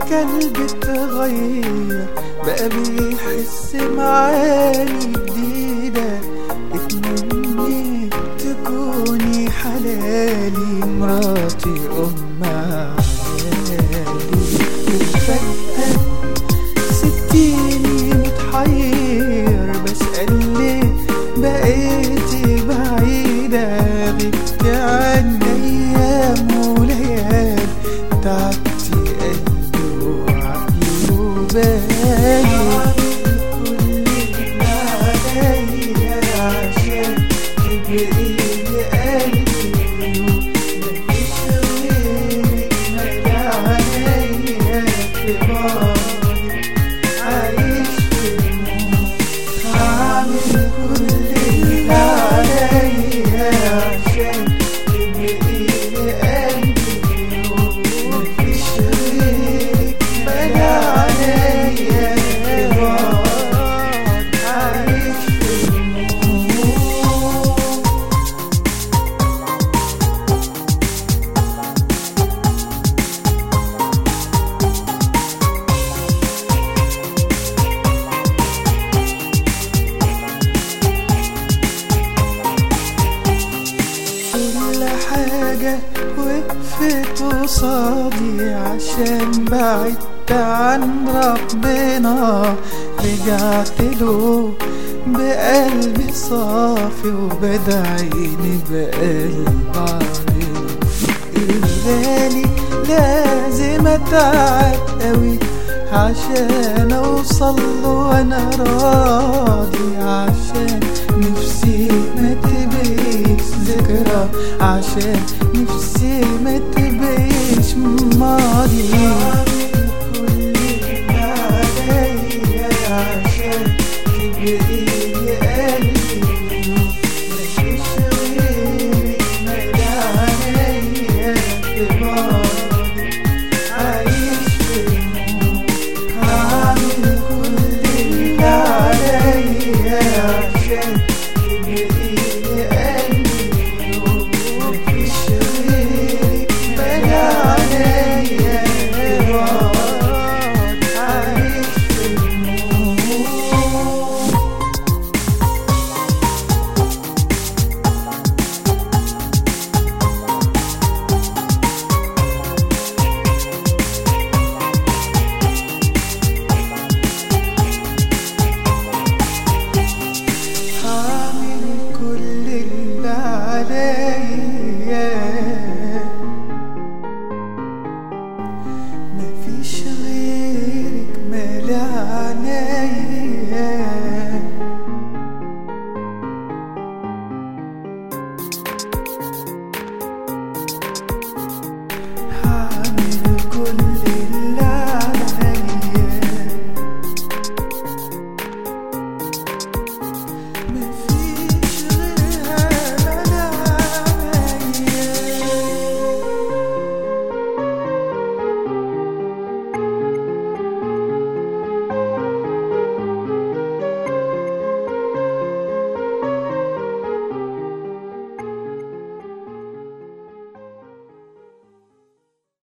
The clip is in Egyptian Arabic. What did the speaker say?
كلب اتغير بقى بيحس معاني جديدة اتمنيت تكوني حلالي مراتي أم عيالي وفجأة سبتيني متحير بسأل ليه بقيتي بعيدة غبت عن أيام وليالي تعبتي قلبي وعقلي وبالي كل اللي عليا عشان تبقي قلبي مفيش غيرك ملا عليا في بعضي عايش في الموت هعمل كل اللي عليا عشان تبقي قلبي مفيش غيرك ملا عليا في بعضي عايش في الموت كل حاجة وقفت قصادي عشان بعدت عن ربنا رجعت له بقلبي صافي وبدعيني بقلب عظيم الغالي لازم اتعب قوي عشان اوصل له وانا راضي عشان نفسي ما تبقيش ذكرى عشان نفسي ما تبقيش ماضي